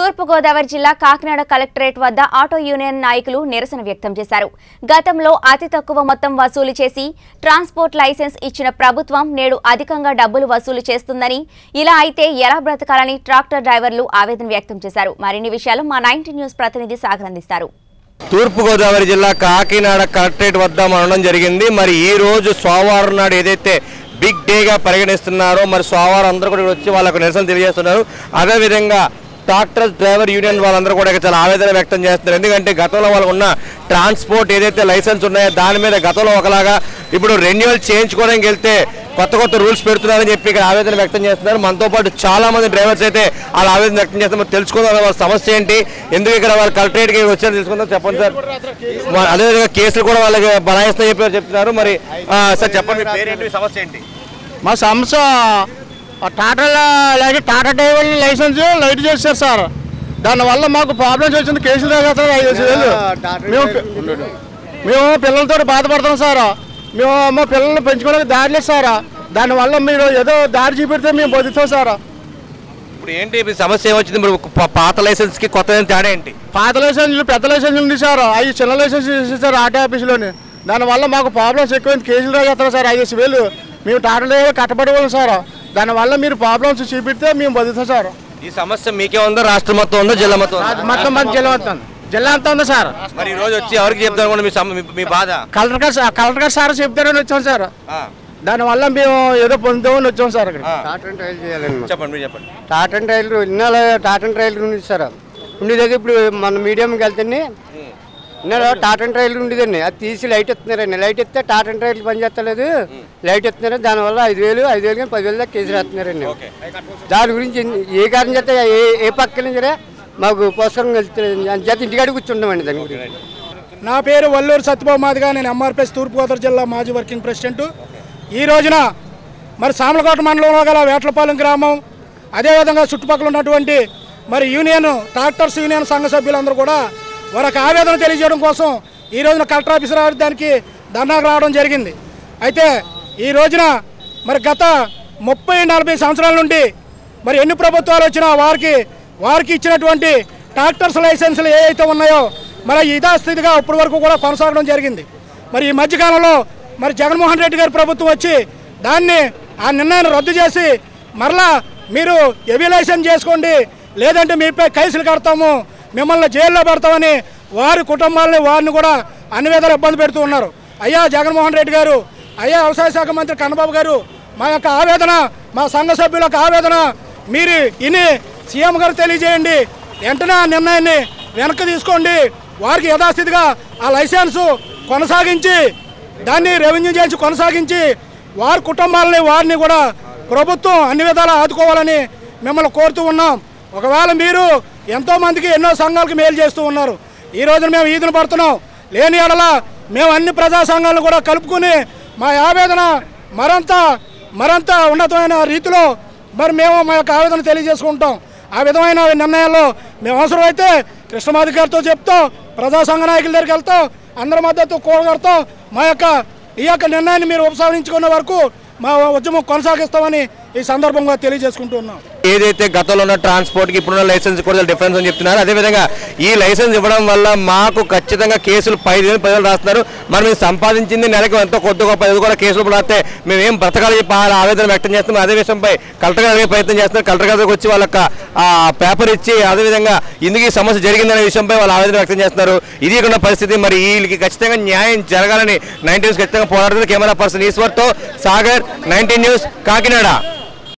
తూర్పుగోదావరి జిల్లా కాకినాడ కలెక్టరేట్ వద్ద auto union నాయకులు నిరసన వ్యక్తం చేశారు గతంలో అతి తక్కువ మొత్తం వసూలు చేసి ట్రాన్స్పోర్ట్ లైసెన్స్ ఇచ్చిన ప్రభుత్వం నేడు అధికంగా డబ్బులు వసూలు చేస్తుందని ఇలా అయితే ఎలా బ్రతకాలని ట్రాక్టర్ డ్రైవర్లు ఆవేదన వ్యక్తం చేశారు మరిన్ని విషయాలు మా నైన్టీ న్యూస్ ప్రతినిధి సాగర్ అందిస్తారు తూర్పుగోదావరి జిల్లా కాకినాడ కలెక్టరేట్ వద్ద మనం ఉండడం జరిగింది మరి ఈ రోజు సోమవారం నాడు ఏదైతే బిగ్ డేగా పరిగణిస్తున్నారో మరి సోమవారం అందరూ కూడా వచ్చి వాళ్ళకు నిరసన తెలియజేస్తున్నారు అదేవిధంగా ట్రాక్టర్ డ్రైవర్ యూనియన్ వాళ్ళందరూ కూడా ఇక్కడ చాలా ఆవేదన వ్యక్తం చేస్తున్నారు ఎందుకంటే గతంలో వాళ్ళకు ఉన్న ట్రాన్స్పోర్ట్ ఏదైతే లైసెన్స్ ఉన్నాయో దాని మీద గతంలో ఒకలాగా ఇప్పుడు రెన్యువల్ చేయించుకోవడానికి వెళ్తే కొత్త కొత్త రూల్స్ పెడుతున్నారని చెప్పి ఇక్కడ ఆవేదన వ్యక్తం చేస్తున్నారు మనతో పాటు చాలా మంది డ్రైవర్స్ అయితే వాళ్ళ ఆవేదన వ్యక్తం చేస్తున్నారు మరి తెలుసుకుందాం వాళ్ళ సమస్య ఏంటి ఎందుకు ఇక్కడ వాళ్ళు కలెక్టరేట్కి వచ్చారో తెలుసుకుందాం చెప్పండి సార్ మరి అదేవిధంగా కేసులు కూడా వాళ్ళకి బనాయిస్తా చెప్పి చెప్తున్నారు మరి ఆ, సార్ చెప్పండి మీ పేరేంటి మీ సమస్య ఏంటి మా సంస్థ ఆ Tata light Tata driver license light చేశారు సార్ దానివల్ల మాకు ప్రాబ్లమ్స్ వచ్చింది కేసులు తగ్గుతాయి ఐదు వేలు మేము పి- మేము పిల్లలతో బాధపడతాం సార్ మేము మా పిల్లల్ని పెంచుకోవడానికి దారి లేదు సార్ దానివల్ల మీరు ఏదో దారి చూపెడితే మేము బతుకుతాం సార్ ఇప్పుడు ఏంటి మీ సమస్య ఏమొచ్చింది మరి ప- పాత లైసెన్స్ కి కొత్త తేడా ఏంటి పాత లైసెన్స్లు పెద్ద లైసెన్స్ ఉంది సార్ అవి చిన్న లైసెన్స్ ఇస్తారు ఆర్టీ ఆఫీస్లోని దానివల్ల మాకు ప్రాబ్లమ్స్ ఎక్కువైంది కేసులు తగ్గుతారు సార్ ఐదు వేలు మేము టాటా డ్రైవర్ కట్టబడి వాళ్ళం సార్ దానివల్ల మీరు ప్రాబ్లమ్స్ చూపెడితే మేము బతుకుతాం సార్ ఈ సమస్య మీకే ఉందో రాష్ట్రం మొత్తం ఉందో జిల్లా మొత్తం ఉందా? అది మొత్తం మన జిల్లా మొత్తం జిల్లా అంతా ఉంది సార్ మరి ఈ రోజు వచ్చి ఎవరికి చెప్తారు కూడా మీ సమ- మీ- మీ బాధ కలెక్టర్ గారు సార్ కలెక్టర్ గారు సార్ చెప్తారని వచ్చాం సార్ ఆ, దానివల్ల మేము ఏదో పొందుతామని వచ్చాం సార్ ఇక్కడ ఆ. టాటన్ ట్రైల్ చేయాలండి చెప్పండి మీరు చెప్పండి టాటన్ ట్రైల్ ఇన్నాళ్ళ టాటన్ ట్రైల్ ఉంది సార్ ఉండేది ఇప్పుడు మన మీడియంకి వెళ్తే ఇన్నాళ్ళు టాటన్ ట్రైల్ ఉండేదండి అది తీసి లైట్ ఇస్తున్నారండి లైట్ ఇస్తే టాటన్ ట్రైల్ పని చేస్తలేదు లైట్ ఇస్తున్నారు దానివల్ల ఐదు వేలు ఐదు వేలు కానీ పదివేలు దాకా కేసు రాస్తున్నారండి దాని గురించి ఎన్ని- ఏ కారణం చేస్తే ఏ ఏ పక్కన సరే మాకు పుస్తకం వెళ్తుంది చేత ఇంటికాడ కూర్చుంటామండి దాని గురించి నా పేరు వల్లూరు సత్యబాబు మాదిగా నేను ఎంఆర్పిఎస్ తూర్పుగోదావరి జిల్లా మాజీ వర్కింగ్ ప్రెసిడెంట్ ఈ రోజున మరి సామలకోట మండలంలో గల వేట్లపాలెం గ్రామం అదేవిధంగా చుట్టుపక్కల ఉన్నటువంటి మరి యూనియన్ ట్రాక్టర్స్ యూనియన్ సంఘ సభ్యులందరూ కూడా వారికి ఆవేదన తెలియజేయడం కోసం ఈ రోజున కలెక్టర్ ఆఫీస్ రావడానికి ధర్నాకు రావడం జరిగింది అయితే ఈ రోజున మరి గత ముప్పై నలభై సంవత్సరాల నుండి మరి ఎన్ని ప్రభుత్వాలు వచ్చినా వారికి వారికి ఇచ్చినటువంటి ట్రాక్టర్స్ లైసెన్సులు ఏ అయితే ఉన్నాయో మరి యథాస్థితిగా ఇప్పటి వరకు కూడా కొనసాగడం జరిగింది మరి ఈ మధ్యకాలంలో మరి జగన్మోహన్ రెడ్డి గారి ప్రభుత్వం వచ్చి దాన్ని ఆ నిర్ణయాన్ని రద్దు చేసి మరలా మీరు హెవీ లైసెన్స్ చేసుకోండి లేదంటే మీపై కేసులు కడతాము మిమ్మల్ని జైల్లో పెడతామని వారి కుటుంబాలని వారిని కూడా అన్ని విధాలు ఇబ్బంది పెడుతూ ఉన్నారు అయ్యా జగన్మోహన్ రెడ్డి గారు అయ్యా వ్యవసాయ శాఖ మంత్రి కన్నబాబు గారు మా యొక్క ఆవేదన మా సంఘ సభ్యుల యొక్క ఆవేదన మీరు ఇని సీఎం గారు తెలియజేయండి వెంటనే ఆ నిర్ణయాన్ని వెనక్కి తీసుకోండి వారికి యథాస్థితిగా ఆ లైసెన్సు కొనసాగించి దాన్ని రెవెన్యూ చేసి కొనసాగించి వారి కుటుంబాలని వారిని కూడా ప్రభుత్వం అన్ని విధాలా ఆదుకోవాలని మిమ్మల్ని కోరుతూ ఉన్నాం ఒకవేళ మీరు ఎంతోమందికి ఎన్నో సంఘాలకు మేలు చేస్తూ ఉన్నారు ఈ రోజున మేము ఈదును పడుతున్నాం లేని ఎడల మేము అన్ని ప్రజా సంఘాలను కూడా కలుపుకుని మా ఆవేదన మరంత మరంత ఉన్నతమైన రీతిలో మరి మేము మా యొక్క ఆవేదన తెలియజేసుకుంటాం ఆ విధమైన నిర్ణయాల్లో మేము అవసరమైతే కృష్ణమాధి గారితో చెప్తాం ప్రజా సంఘ నాయకుల దగ్గరికి వెళ్తాం అందరి మద్దతు కోరగడతాం మా యొక్క ఈ యొక్క నిర్ణయాన్ని మీరు ఉపసంహరించుకున్న వరకు మా ఉద్యమం కొనసాగిస్తామని ఈ సందర్భంగా తెలియజేసుకుంటూ ఉన్నాం ఏదైతే గతంలో ఉన్న ట్రాన్స్పోర్ట్ కి ఇప్పుడున్న లైసెన్స్ కూడా డిఫరెన్స్ అని చెప్తున్నారు అదేవిధంగా ఈ లైసెన్స్ ఇవ్వడం వల్ల మాకు ఖచ్చితంగా కేసులు పది వేలు పది వేలు రాస్తున్నారు మనం మేము సంపాదించింది నెలకు ఎంతో కొద్ది గొప్ప ఇది కూడా కేసులు రాస్తే మేము ఏం బ్రతకాలి చెప్పి వాళ్ళ ఆవేదన వ్యక్తం చేస్తున్నాం అదే విషయంపై కలెక్టర్ గారు అడిగే ప్రయత్నం చేస్తున్నారు కలెక్టర్ గారి దగ్గరికి వచ్చి వాళ్ళకి ఆ పేపర్ ఇచ్చి అదేవిధంగా ఇందుకు ఈ సమస్య జరిగిందనే విషయంపై వాళ్ళు ఆవేదన వ్యక్తం చేస్తున్నారు ఇది ఇక్కడ ఉన్న పరిస్థితి మరి వీళ్ళకి ఖచ్చితంగా న్యాయం జరగాలని నైన్టీన్ ఖచ్చితంగా పోరాడుతుంది కెమెరా పర్సన్ ఈశ్వర్తో సాగర్ నైన్టీన్ న్యూస్ కాకినాడ